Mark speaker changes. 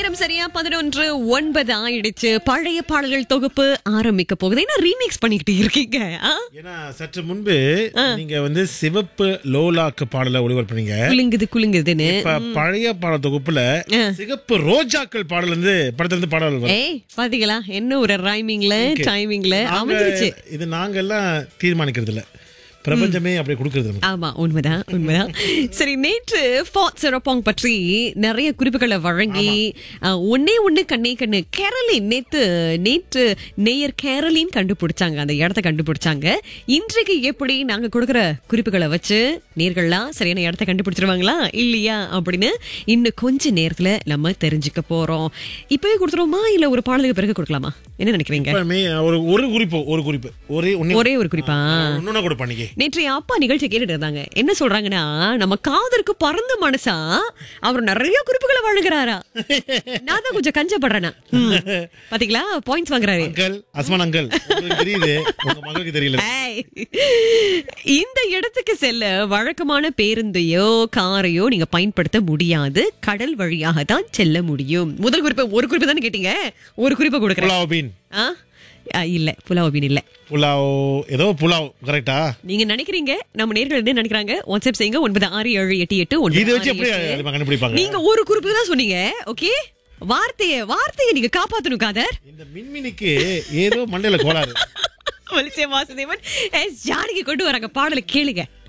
Speaker 1: நேரம் சரியா பதினொன்று ஒன்பது ஆயிடுச்சு பழைய பாடல்கள் தொகுப்பு ஆரம்பிக்க போகுது என்ன ரீமிக்ஸ் பண்ணிக்கிட்டு இருக்கீங்க ஆ?
Speaker 2: ஏன்னா சற்று முன்பு நீங்க வந்து சிவப்பு லோலாக்கு பாடல ஒளிபரப்புனீங்க
Speaker 1: குலுங்குது குலுங்குதுன்னு
Speaker 2: இப்ப பழைய பாடல் தொகுப்புல சிகப்பு ரோஜாக்கள் பாடல் இருந்து படத்துல இருந்து பாடல் வரும்
Speaker 1: ஏய் பாத்தீங்களா என்ன ஒரு ரைமிங்ல டைமிங்ல
Speaker 2: நாங்க-
Speaker 1: அமைஞ்சிருச்சு
Speaker 2: இது நாங்க எல்லாம் தீர்மானிக்கிறது இல்ல பிரபஞ்சமே அப்படி கொடுக்கறது நமக்கு.
Speaker 1: ஆமா உண்மைதான் உண்மைதான் சரி நேற்று ஃபாட் சிறப்பாங் பற்றி நிறைய குறிப்புகளை வழங்கி அஹ், ஒண்ணே ஒண்ணு கண்ணே கண்ணு கேரளின் நேத்து நேற்று நேயர் கேரளின் கண்டுபிடிச்சாங்க அந்த இடத்த கண்டுபிடிச்சாங்க இன்றைக்கு எப்படி நாங்க கொடுக்கிற குறிப்புகளை வச்சு நேர்கள்லாம் சரியான இடத்த கண்டுபிடிச்சிருவாங்களா இல்லையா அப்படின்னு இன்னும் கொஞ்ச நேரத்துல நம்ம தெரிஞ்சுக்க போறோம் இப்பவே கொடுத்துருவோமா இல்ல ஒரு பாடலுக்கு பிறகு கொடுக்கலாமா என்ன நினைக்கிறீங்க
Speaker 2: எப்பவுமே ஒரு ஒரு குறிப்பு ஒரு குறிப்பு ஒரே ஒண்ணே-
Speaker 1: ஒரே ஒரு குறிப்பா
Speaker 2: ஒண்ணுன்னா கூட பண்ணிக்க
Speaker 1: நேற்று என் அப்பா நிகழ்ச்சி கேட்டுட்டு இருந்தாங்க என்ன சொல்றாங்கன்னா நம்ம காதருக்கு பறந்த மனசா அவர் நிறைய குறிப்புகளை வழங்குறாரா நான் தான் கொஞ்சம் கஞ்சப்படுறேனா ம். பாத்தீங்களா பாயிண்ட்ஸ் வாங்குறாரு
Speaker 2: அங்கிள் அஸ்மான் அங்கிள் உங்களுக்கு தெரியுது உங்க மகளுக்கு தெரியல
Speaker 1: ஏய். இந்த இடத்துக்கு செல்ல வழக்கமான பேருந்தையோ காரையோ நீங்க பயன்படுத்த முடியாது கடல் வழியாக தான் செல்ல முடியும் முதல் குறிப்பு ஒரு குறிப்பு தானே கேட்டீங்க ஒரு குறிப்பை கொடுக்குறேன்
Speaker 2: புலாவ் பீன்
Speaker 1: ஆ? ஆ, இல்ல புலாவ் மீன் இல்ல
Speaker 2: புலாவ் ஏதோ புலாவ் கரெக்டா
Speaker 1: நீங்க நினைக்கிறீங்க நம்ம நேர்கள் என்ன நினைக்கிறாங்க வாட்ஸ்அப் செய்யுங்க ஒன்பது ஆறு ஏழு எட்டு எட்டு ஒன்பது
Speaker 2: இது வச்சு
Speaker 1: ஆறு,
Speaker 2: எப்படி
Speaker 1: எட்டு.
Speaker 2: நம்ம கண்டுபிடிப்பாங்க
Speaker 1: நீங்க ஒரு குறிப்பு தான் சொன்னீங்க ஓகே வார்த்தைய வார்த்தையை நீங்க காப்பாத்தணும் காதர்
Speaker 2: இந்த மின்மினிக்கு ஏதோ மண்டையில கோளாறு
Speaker 1: வலிசே வாசுதேவன் எஸ் ஜானகி கொண்டு வராங்க பாடலை கேளுங்க